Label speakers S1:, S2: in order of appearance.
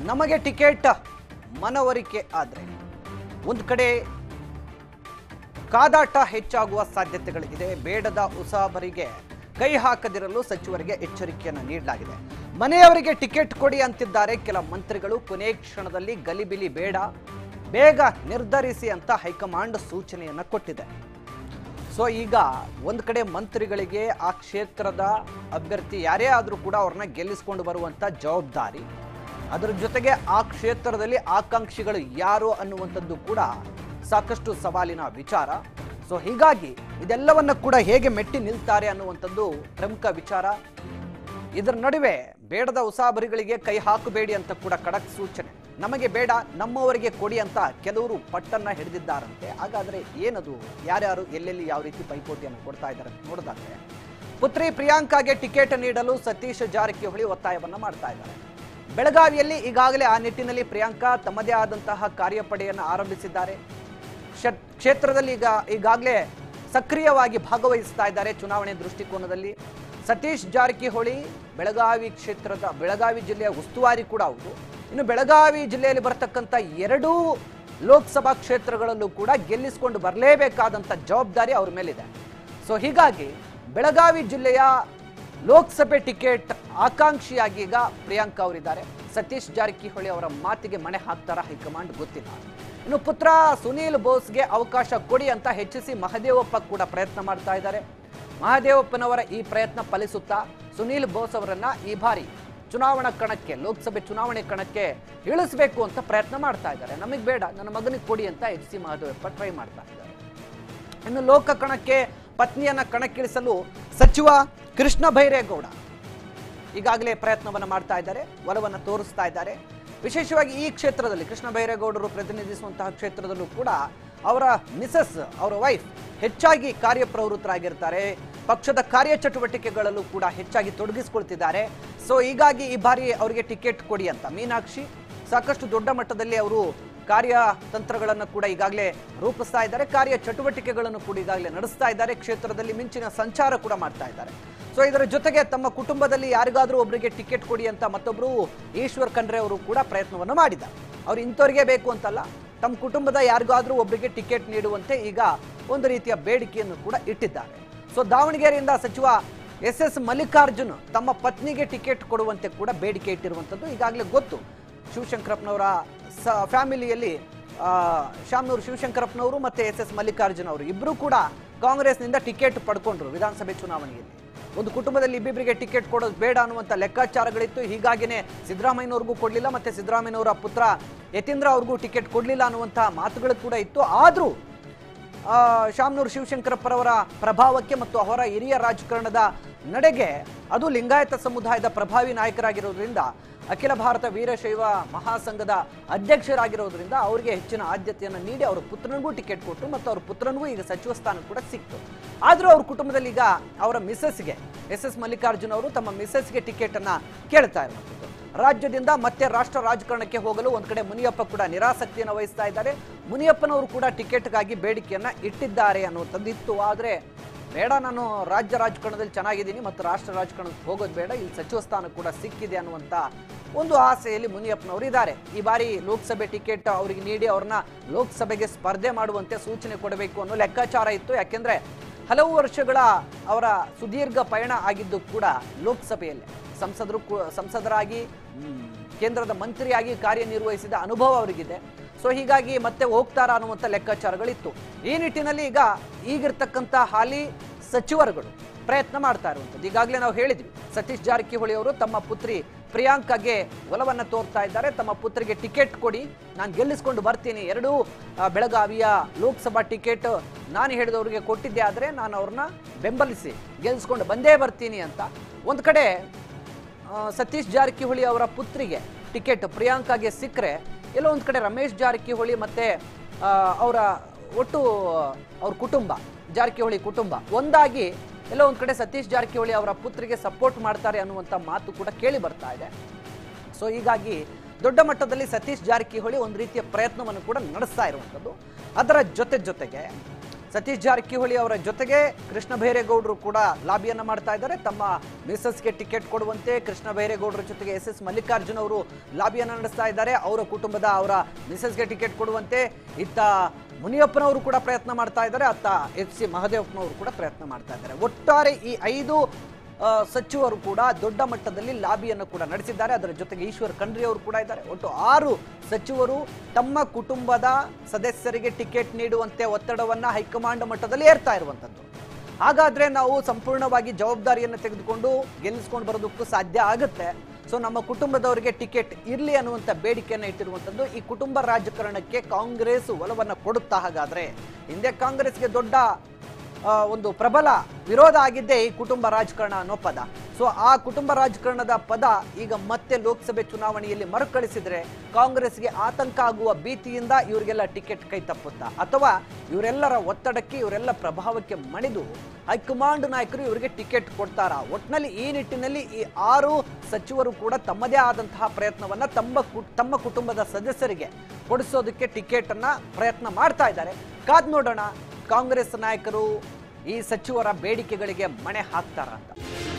S1: ನಮಗೆ ಟಿಕೆಟ್ ಮನವರಿಕೆ ಆದರೆ ಒಂದು ಕಡೆ ಕಾದಾಟ ಹೆಚ್ಚಾಗುವ ಸಾಧ್ಯತೆಗಳಿದೆ ಬೇಡದ ಉಸಾಬರಿಗೆ ಕೈ ಹಾಕದಿರಲು ಸಚಿವರಿಗೆ ಎಚ್ಚರಿಕೆಯನ್ನು ನೀಡಲಾಗಿದೆ ಮನೆಯವರಿಗೆ ಟಿಕೆಟ್ ಕೊಡಿ ಅಂತಿದ್ದಾರೆ ಕೆಲ ಮಂತ್ರಿಗಳು ಕೊನೆ ಕ್ಷಣದಲ್ಲಿ ಗಲಿಬಿಲಿ ಬೇಡ ಬೇಗ ನಿರ್ಧರಿಸಿ ಅಂತ ಹೈಕಮಾಂಡ್ ಸೂಚನೆಯನ್ನು ಕೊಟ್ಟಿದೆ ಸೊ ಈಗ ಒಂದು ಕಡೆ ಮಂತ್ರಿಗಳಿಗೆ ಆ ಕ್ಷೇತ್ರದ ಅಭ್ಯರ್ಥಿ ಯಾರೇ ಆದರೂ ಕೂಡ ಅವ್ರನ್ನ ಗೆಲ್ಲಿಸ್ಕೊಂಡು ಬರುವಂಥ ಜವಾಬ್ದಾರಿ ಅದರ ಜೊತೆಗೆ ಆ ಕ್ಷೇತ್ರದಲ್ಲಿ ಆಕಾಂಕ್ಷಿಗಳು ಯಾರು ಅನ್ನುವಂಥದ್ದು ಕೂಡ ಸಾಕಷ್ಟು ಸವಾಲಿನ ವಿಚಾರ ಸೊ ಹೀಗಾಗಿ ಇದೆಲ್ಲವನ್ನ ಕೂಡ ಹೇಗೆ ಮೆಟ್ಟಿ ನಿಲ್ತಾರೆ ಅನ್ನುವಂಥದ್ದು ಪ್ರಮುಖ ವಿಚಾರ ಇದರ ನಡುವೆ ಬೇಡದ ಉಸಾಬರಿಗಳಿಗೆ ಕೈ ಹಾಕಬೇಡಿ ಅಂತ ಕೂಡ ಖಡಕ್ ಸೂಚನೆ ನಮಗೆ ಬೇಡ ನಮ್ಮವರಿಗೆ ಕೊಡಿ ಅಂತ ಕೆಲವರು ಪಟ್ಟನ್ನ ಹಿಡಿದಿದ್ದಾರಂತೆ ಹಾಗಾದ್ರೆ ಏನದು ಯಾರ್ಯಾರು ಎಲ್ಲೆಲ್ಲಿ ಯಾವ ರೀತಿ ಪೈಪೋಟಿಯನ್ನು ಕೊಡ್ತಾ ಇದ್ದಾರೆ ಅಂತ ನೋಡಿದಾದ್ರೆ ಪುತ್ರಿ ಪ್ರಿಯಾಂಕಾಗೆ ಟಿಕೆಟ್ ನೀಡಲು ಸತೀಶ್ ಜಾರಕಿಹೊಳಿ ಒತ್ತಾಯವನ್ನ ಮಾಡ್ತಾ ಇದ್ದಾರೆ ಬೆಳಗಾವಿಯಲ್ಲಿ ಈಗಾಗಲೇ ಆ ನಿಟ್ಟಿನಲ್ಲಿ ಪ್ರಿಯಾಂಕಾ ತಮ್ಮದೇ ಆದಂತಹ ಕಾರ್ಯಪಡೆಯನ್ನು ಆರಂಭಿಸಿದ್ದಾರೆ ಕ್ಷ- ಕ್ಷೇತ್ರದಲ್ಲಿ ಈಗ ಈಗಾಗಲೇ ಸಕ್ರಿಯವಾಗಿ ಭಾಗವಹಿಸ್ತಾ ಇದ್ದಾರೆ ಚುನಾವಣೆ ದೃಷ್ಟಿಕೋನದಲ್ಲಿ ಸತೀಶ್ ಜಾರಕಿಹೊಳಿ ಬೆಳಗಾವಿ ಕ್ಷೇತ್ರದ ಬೆಳಗಾವಿ ಜಿಲ್ಲೆಯ ಉಸ್ತುವಾರಿ ಕೂಡ ಹೌದು ಇನ್ನು ಬೆಳಗಾವಿ ಜಿಲ್ಲೆಯಲ್ಲಿ ಬರತಕ್ಕಂಥ ಎರಡೂ ಲೋಕಸಭಾ ಕ್ಷೇತ್ರಗಳಲ್ಲೂ ಕೂಡ ಗೆಲ್ಲಿಸಿಕೊಂಡು ಬರಲೇಬೇಕಾದಂಥ ಜವಾಬ್ದಾರಿ ಅವ್ರ ಮೇಲಿದೆ ಸೊ ಹೀಗಾಗಿ ಬೆಳಗಾವಿ ಜಿಲ್ಲೆಯ ಲೋಕಸಭೆ ಟಿಕೆಟ್ ಆಕಾಂಕ್ಷಿಯಾಗಿ ಈಗ ಪ್ರಿಯಾಂಕಾ ಅವರಿದ್ದಾರೆ ಸತೀಶ್ ಜಾರಕಿಹೊಳಿ ಅವರ ಮಾತಿಗೆ ಮಣೆ ಹಾಕ್ತಾರ ಹೈಕಮಾಂಡ್ ಗೊತ್ತಿಲ್ಲ ಇನ್ನು ಪುತ್ರ ಸುನೀಲ್ ಬೋಸ್ಗೆ ಅವಕಾಶ ಕೊಡಿ ಅಂತ ಹೆಚ್ಚಿಸಿ ಮಹದೇವಪ್ಪ ಕೂಡ ಪ್ರಯತ್ನ ಮಾಡ್ತಾ ಇದ್ದಾರೆ ಮಹದೇವಪ್ಪನವರ ಈ ಪ್ರಯತ್ನ ಫಲಿಸುತ್ತಾ ಸುನೀಲ್ ಬೋಸ್ ಅವರನ್ನ ಈ ಬಾರಿ ಚುನಾವಣಾ ಕಣಕ್ಕೆ ಲೋಕಸಭೆ ಚುನಾವಣೆ ಕಣಕ್ಕೆ ಇಳಿಸಬೇಕು ಅಂತ ಪ್ರಯತ್ನ ಮಾಡ್ತಾ ಇದ್ದಾರೆ ನಮಗೆ ಬೇಡ ನನ್ನ ಮಗನಿಗೆ ಕೊಡಿ ಅಂತ ಎಚ್ ಸಿ ಮಹದೇವಪ್ಪ ಟ್ರೈ ಮಾಡ್ತಾ ಇದ್ದಾರೆ ಇನ್ನು ಲೋಕ ಕಣಕ್ಕೆ ಪತ್ನಿಯನ್ನ ಕಣಕ್ಕಿಳಿಸಲು ಸಚಿವ ಕೃಷ್ಣ ಬೈರೇಗೌಡ ಈಗಾಗಲೇ ಪ್ರಯತ್ನವನ್ನು ಮಾಡ್ತಾ ಇದ್ದಾರೆ ಒಲವನ್ನು ತೋರಿಸ್ತಾ ಇದ್ದಾರೆ ವಿಶೇಷವಾಗಿ ಈ ಕ್ಷೇತ್ರದಲ್ಲಿ ಕೃಷ್ಣ ಬೈರೇಗೌಡರು ಪ್ರತಿನಿಧಿಸುವಂತಹ ಕ್ಷೇತ್ರದಲ್ಲೂ ಕೂಡ ಅವರ ಮಿಸಸ್ ಅವರ ವೈಫ್ ಹೆಚ್ಚಾಗಿ ಕಾರ್ಯಪ್ರವೃತ್ತರಾಗಿರ್ತಾರೆ ಪಕ್ಷದ ಕಾರ್ಯಚಟುವಟಿಕೆಗಳಲ್ಲೂ ಕೂಡ ಹೆಚ್ಚಾಗಿ ತೊಡಗಿಸಿಕೊಳ್ತಿದ್ದಾರೆ ಸೊ ಹೀಗಾಗಿ ಈ ಬಾರಿ ಅವರಿಗೆ ಟಿಕೆಟ್ ಕೊಡಿ ಅಂತ ಮೀನಾಕ್ಷಿ ಸಾಕಷ್ಟು ದೊಡ್ಡ ಮಟ್ಟದಲ್ಲಿ ಅವರು ಕಾರ್ಯತಂತ್ರಗಳನ್ನು ಕೂಡ ಈಗಾಗಲೇ ರೂಪಿಸ್ತಾ ಇದ್ದಾರೆ ಕಾರ್ಯ ಚಟುವಟಿಕೆಗಳನ್ನು ಕೂಡ ಈಗಾಗಲೇ ನಡೆಸ್ತಾ ಇದ್ದಾರೆ ಕ್ಷೇತ್ರದಲ್ಲಿ ಮಿಂಚಿನ ಸಂಚಾರ ಕೂಡ ಮಾಡ್ತಾ ಇದ್ದಾರೆ ಸೊ ಇದರ ಜೊತೆಗೆ ತಮ್ಮ ಕುಟುಂಬದಲ್ಲಿ ಯಾರಿಗಾದ್ರೂ ಒಬ್ಬರಿಗೆ ಟಿಕೆಟ್ ಕೊಡಿ ಅಂತ ಮತ್ತೊಬ್ಬರು ಈಶ್ವರ್ ಖಂಡ್ರೆ ಅವರು ಕೂಡ ಪ್ರಯತ್ನವನ್ನು ಮಾಡಿದ್ದಾರೆ ಅವ್ರು ಇಂಥವ್ರಿಗೆ ಬೇಕು ಅಂತಲ್ಲ ತಮ್ಮ ಕುಟುಂಬದ ಯಾರಿಗಾದ್ರೂ ಒಬ್ಬರಿಗೆ ಟಿಕೆಟ್ ನೀಡುವಂತೆ ಈಗ ಒಂದು ರೀತಿಯ ಬೇಡಿಕೆಯನ್ನು ಕೂಡ ಇಟ್ಟಿದ್ದಾರೆ ಸೊ ದಾವಣಗೆರೆಯಿಂದ ಸಚಿವ ಎಸ್ ಎಸ್ ಮಲ್ಲಿಕಾರ್ಜುನ್ ತಮ್ಮ ಪತ್ನಿಗೆ ಟಿಕೆಟ್ ಕೊಡುವಂತೆ ಕೂಡ ಬೇಡಿಕೆ ಇಟ್ಟಿರುವಂಥದ್ದು ಈಗಾಗಲೇ ಗೊತ್ತು ಶಿವಶಂಕರಪ್ಪನವರ ಸ ಫ್ಯಾಮಿಲಿಯಲ್ಲಿ ಆ, ಶಾಮನೂರು ಶಿವಶಂಕರಪ್ಪನವರು ಮತ್ತೆ ಎಸ್ ಎಸ್ ಮಲ್ಲಿಕಾರ್ಜುನ್ ಅವರು ಇಬ್ಬರು ಕೂಡ ಕಾಂಗ್ರೆಸ್ನಿಂದ ಟಿಕೆಟ್ ಪಡ್ಕೊಂಡ್ರು ವಿಧಾನಸಭೆ ಚುನಾವಣೆಯಲ್ಲಿ ಒಂದು ಕುಟುಂಬದಲ್ಲಿ ಇಬ್ಬಿಬ್ಬರಿಗೆ ಟಿಕೆಟ್ ಕೊಡೋದು ಬೇಡ ಅನ್ನುವಂಥ ಲೆಕ್ಕಾಚಾರಗಳಿತ್ತು ಹೀಗಾಗಿನೇ ಸಿದ್ದರಾಮಯ್ಯನವ್ರಿಗೂ ಕೊಡಲಿಲ್ಲ ಮತ್ತೆ ಸಿದ್ದರಾಮಯ್ಯನವರ ಪುತ್ರ ಯತೀಂದ್ರ ಅವ್ರಿಗೂ ಟಿಕೆಟ್ ಕೊಡಲಿಲ್ಲ ಅನ್ನುವಂಥ ಮಾತುಗಳು ಕೂಡ ಇತ್ತು ಆದರೂ ಆ, ಶಾಮನೂರು ಶಿವಶಂಕರಪ್ಪರವರ ಪ್ರಭಾವಕ್ಕೆ ಮತ್ತು ಅವರ ಹಿರಿಯ ರಾಜಕಾರಣದ ನಡೆಗೆ ಅದು ಲಿಂಗಾಯತ ಸಮುದಾಯದ ಪ್ರಭಾವಿ ನಾಯಕರಾಗಿರೋದ್ರಿಂದ ಅಖಿಲ ಭಾರತ ವೀರಶೈವ ಮಹಾಸಂಘದ ಅಧ್ಯಕ್ಷರಾಗಿರೋದ್ರಿಂದ ಅವರಿಗೆ ಹೆಚ್ಚಿನ ಆದ್ಯತೆಯನ್ನು ನೀಡಿ ಅವರ ಪುತ್ರನಿಗೂ ಟಿಕೆಟ್ ಕೊಟ್ಟರು ಮತ್ತು ಅವ್ರ ಪುತ್ರನಿಗೂ ಈಗ ಸಚಿವ ಸ್ಥಾನ ಕೂಡ ಸಿಕ್ತು ಆದರೂ ಅವ್ರ ಕುಟುಂಬದಲ್ಲಿ ಈಗ ಅವರ ಮಿಸ್ಸಸ್ಗೆ ಎಸ್ ಎಸ್ ಮಲ್ಲಿಕಾರ್ಜುನ್ ಅವರು ತಮ್ಮ ಮಿಸ್ಸಸ್ಗೆ ಟಿಕೆಟ್ ಅನ್ನ ಕೇಳ್ತಾ ಇರುವಂಥದ್ದು ರಾಜ್ಯದಿಂದ ಮತ್ತೆ ರಾಷ್ಟ್ರ ರಾಜಕಾರಣಕ್ಕೆ ಹೋಗಲು ಒಂದ್ ಕಡೆ ಮುನಿಯಪ್ಪ ಕೂಡ ನಿರಾಸಕ್ತಿಯನ್ನು ವಹಿಸ್ತಾ ಇದ್ದಾರೆ ಮುನಿಯಪ್ಪನವರು ಕೂಡ ಟಿಕೆಟ್ಗಾಗಿ ಬೇಡಿಕೆಯನ್ನ ಇಟ್ಟಿದ್ದಾರೆ ಅನ್ನುವಂಥದ್ದು ಇತ್ತು ಆದರೆ ಬೇಡ ನಾನು ರಾಜ್ಯ ರಾಜಕಾರಣದಲ್ಲಿ ಚೆನ್ನಾಗಿದ್ದೀನಿ ಮತ್ತು ರಾಷ್ಟ್ರ ರಾಜಕಾರಣಕ್ಕೆ ಹೋಗೋದು ಬೇಡ ಇಲ್ಲಿ ಸಚಿವ ಸ್ಥಾನ ಕೂಡ ಸಿಕ್ಕಿದೆ ಅನ್ನುವಂಥ ಒಂದು ಆಸೆಯಲ್ಲಿ ಮುನಿಯಪ್ಪನವರು ಇದ್ದಾರೆ ಈ ಬಾರಿ ಲೋಕಸಭೆ ಟಿಕೆಟ್ ಅವರಿಗೆ ನೀಡಿ ಅವ್ರನ್ನ ಲೋಕಸಭೆಗೆ ಸ್ಪರ್ಧೆ ಮಾಡುವಂತೆ ಸೂಚನೆ ಕೊಡಬೇಕು ಅನ್ನೋ ಲೆಕ್ಕಾಚಾರ ಇತ್ತು ಯಾಕೆಂದ್ರೆ ಹಲವು ವರ್ಷಗಳ ಅವರ ಸುದೀರ್ಘ ಪಯಣ ಆಗಿದ್ದು ಕೂಡ ಲೋಕಸಭೆಯಲ್ಲೇ ಸಂಸದರು ಕೂ- ಸಂಸದರಾಗಿ ಮ್, ಕೇಂದ್ರದ ಮಂತ್ರಿಯಾಗಿ ಕಾರ್ಯನಿರ್ವಹಿಸಿದ ಅನುಭವ ಅವರಿಗಿದೆ ಸೊ ಹೀಗಾಗಿ ಮತ್ತೆ ಹೋಗ್ತಾರ ಅನ್ನುವಂಥ ಲೆಕ್ಕಾಚಾರಗಳಿತ್ತು ಈ ನಿಟ್ಟಿನಲ್ಲಿ ಈಗ ಈಗಿರ್ತಕ್ಕಂಥ ಹಾಲಿ ಸಚಿವರುಗಳು ಪ್ರಯತ್ನ ಮಾಡ್ತಾ ಇರುವಂಥದ್ದು ಈಗಾಗಲೇ ನಾವು ಹೇಳಿದ್ವಿ ಸತೀಶ್ ಜಾರಕಿಹೊಳಿ ಅವರು ತಮ್ಮ ಪುತ್ರಿ ಪ್ರಿಯಾಂಕಾಗೆ ಒಲವನ್ನ ತೋರ್ತಾ ಇದ್ದಾರೆ ತಮ್ಮ ಪುತ್ರಿಗೆ ಟಿಕೆಟ್ ಕೊಡಿ ನಾನು ಗೆಲ್ಲಿಸ್ಕೊಂಡು ಬರ್ತೀನಿ ಎರಡೂ ಆ, ಬೆಳಗಾವಿಯ ಲೋಕಸಭಾ ಟಿಕೆಟ್ ನಾನು ಹೇಳಿದವರಿಗೆ ಕೊಟ್ಟಿದ್ದೆ ಆದರೆ ನಾನು ಅವ್ರನ್ನ ಬೆಂಬಲಿಸಿ ಗೆಲ್ಲಿಸ್ಕೊಂಡು ಬಂದೇ ಬರ್ತೀನಿ ಅಂತ ಒಂದು ಕಡೆ ಆ, ಸತೀಶ್ ಜಾರಕಿಹೊಳಿ ಅವರ ಪುತ್ರಿಗೆ ಟಿಕೆಟ್ ಪ್ರಿಯಾಂಕಾಗೆ ಸಿಕ್ಕರೆ ಎಲ್ಲೋ ಒಂದು ಕಡೆ ರಮೇಶ್ ಜಾರಕಿಹೊಳಿ ಮತ್ತೆ ಆ, ಅವರ ಒಟ್ಟು ಅವ್ರ ಕುಟುಂಬ ಜಾರಕಿಹೊಳಿ ಕುಟುಂಬ ಒಂದಾಗಿ ಎಲ್ಲೋ ಒಂದು ಕಡೆ ಸತೀಶ್ ಜಾರಕಿಹೊಳಿ ಅವರ ಪುತ್ರಿಗೆ ಸಪೋರ್ಟ್ ಮಾಡ್ತಾರೆ ಅನ್ನುವಂಥ ಮಾತು ಕೂಡ ಕೇಳಿ ಬರ್ತಾ ಇದೆ ಸೊ ಹೀಗಾಗಿ ದೊಡ್ಡ ಮಟ್ಟದಲ್ಲಿ ಸತೀಶ್ ಜಾರಕಿಹೊಳಿ ಒಂದು ರೀತಿಯ ಪ್ರಯತ್ನವನ್ನು ಕೂಡ ನಡೆಸ್ತಾ ಇರುವಂಥದ್ದು ಅದರ ಜೊತೆ ಜೊತೆಗೆ ಸತೀಶ್ ಜಾರಕಿಹೊಳಿ ಅವರ ಜೊತೆಗೆ ಕೃಷ್ಣ ಬೈರೇಗೌಡರು ಕೂಡ ಲಾಬಿಯನ್ನ ಮಾಡ್ತಾ ಇದ್ದಾರೆ ತಮ್ಮ ಮಿಸಸ್ಗೆ ಟಿಕೆಟ್ ಕೊಡುವಂತೆ ಕೃಷ್ಣ ಬೈರೇಗೌಡರ ಜೊತೆಗೆ ಎಸ್ ಎಸ್ ಮಲ್ಲಿಕಾರ್ಜುನ್ ಅವರು ಲಾಬಿಯನ್ನ ನಡೆಸ್ತಾ ಇದ್ದಾರೆ ಅವರ ಕುಟುಂಬದ ಅವರ ಮಿಸಸ್ಗೆ ಟಿಕೆಟ್ ಕೊಡುವಂತೆ ಇತ್ತ ಮುನಿಯಪ್ಪನವರು ಕೂಡ ಪ್ರಯತ್ನ ಮಾಡ್ತಾ ಇದ್ದಾರೆ ಅತ್ತ ಎಚ್ ಸಿ ಮಹದೇವಪ್ಪನವರು ಕೂಡ ಪ್ರಯತ್ನ ಮಾಡ್ತಾ ಇದ್ದಾರೆ ಒಟ್ಟಾರೆ ಈ ಐದು ಆ, ಸಚಿವರು ಕೂಡ ದೊಡ್ಡ ಮಟ್ಟದಲ್ಲಿ ಲಾಬಿಯನ್ನು ಕೂಡ ನಡೆಸಿದ್ದಾರೆ ಅದರ ಜೊತೆಗೆ ಈಶ್ವರ್ ಖಂಡ್ರೆ ಅವರು ಕೂಡ ಇದ್ದಾರೆ ಒಟ್ಟು ಆರು ಸಚಿವರು ತಮ್ಮ ಕುಟುಂಬದ ಸದಸ್ಯರಿಗೆ ಟಿಕೆಟ್ ನೀಡುವಂತೆ ಒತ್ತಡವನ್ನ ಹೈಕಮಾಂಡ್ ಮಟ್ಟದಲ್ಲಿ ಏರ್ತಾ ಇರುವಂತದ್ದು ಹಾಗಾದ್ರೆ ನಾವು ಸಂಪೂರ್ಣವಾಗಿ ಜವಾಬ್ದಾರಿಯನ್ನು ತೆಗೆದುಕೊಂಡು ಗೆಲ್ಲಿಸ್ಕೊಂಡು ಬರೋದಕ್ಕೂ ಸಾಧ್ಯ ಆಗುತ್ತೆ ಸೊ ನಮ್ಮ ಕುಟುಂಬದವರಿಗೆ ಟಿಕೆಟ್ ಇರಲಿ ಅನ್ನುವಂಥ ಬೇಡಿಕೆಯನ್ನು ಇಟ್ಟಿರುವಂಥದ್ದು ಈ ಕುಟುಂಬ ರಾಜಕಾರಣಕ್ಕೆ ಕಾಂಗ್ರೆಸ್ ಒಲವನ್ನು ಕೊಡುತ್ತಾ ಹಾಗಾದ್ರೆ ಹಿಂದೆ ಕಾಂಗ್ರೆಸ್ಗೆ ದೊಡ್ಡ ಆ, ಒಂದು ಪ್ರಬಲ ವಿರೋಧ ಆಗಿದ್ದೇ ಈ ಕುಟುಂಬ ರಾಜಕಾರಣ ಅನ್ನೋ ಪದ ಸೊ ಆ ಕುಟುಂಬ ರಾಜಕಾರಣದ ಪದ ಈಗ ಮತ್ತೆ ಲೋಕಸಭೆ ಚುನಾವಣೆಯಲ್ಲಿ ಮರುಕಳಿಸಿದ್ರೆ ಕಾಂಗ್ರೆಸ್ಗೆ ಆತಂಕ ಆಗುವ ಭೀತಿಯಿಂದ ಇವರಿಗೆಲ್ಲ ಟಿಕೆಟ್ ಕೈ ತಪ್ಪುತ್ತಾ ಅಥವಾ ಇವರೆಲ್ಲರ ಒತ್ತಡಕ್ಕೆ ಇವರೆಲ್ಲ ಪ್ರಭಾವಕ್ಕೆ ಮಣಿದು ಹೈಕಮಾಂಡ್ ನಾಯಕರು ಇವರಿಗೆ ಟಿಕೆಟ್ ಕೊಡ್ತಾರಾ ಒಟ್ನಲ್ಲಿ ಈ ನಿಟ್ಟಿನಲ್ಲಿ ಈ ಆರು ಸಚಿವರು ಕೂಡ ತಮ್ಮದೇ ಆದಂತಹ ಪ್ರಯತ್ನವನ್ನ ತಮ್ಮ ಕು- ತಮ್ಮ ಕುಟುಂಬದ ಸದಸ್ಯರಿಗೆ ಕೊಡಿಸೋದಕ್ಕೆ ಟಿಕೆಟ್ ಅನ್ನ ಪ್ರಯತ್ನ ಮಾಡ್ತಾ ಇದ್ದಾರೆ ಕಾದ್ ನೋಡೋಣ ಕಾಂಗ್ರೆಸ್ ನಾಯಕರು ಈ ಸಚಿವರ ಬೇಡಿಕೆಗಳಿಗೆ ಮಣೆ ಹಾಕ್ತಾರ ಅಂತ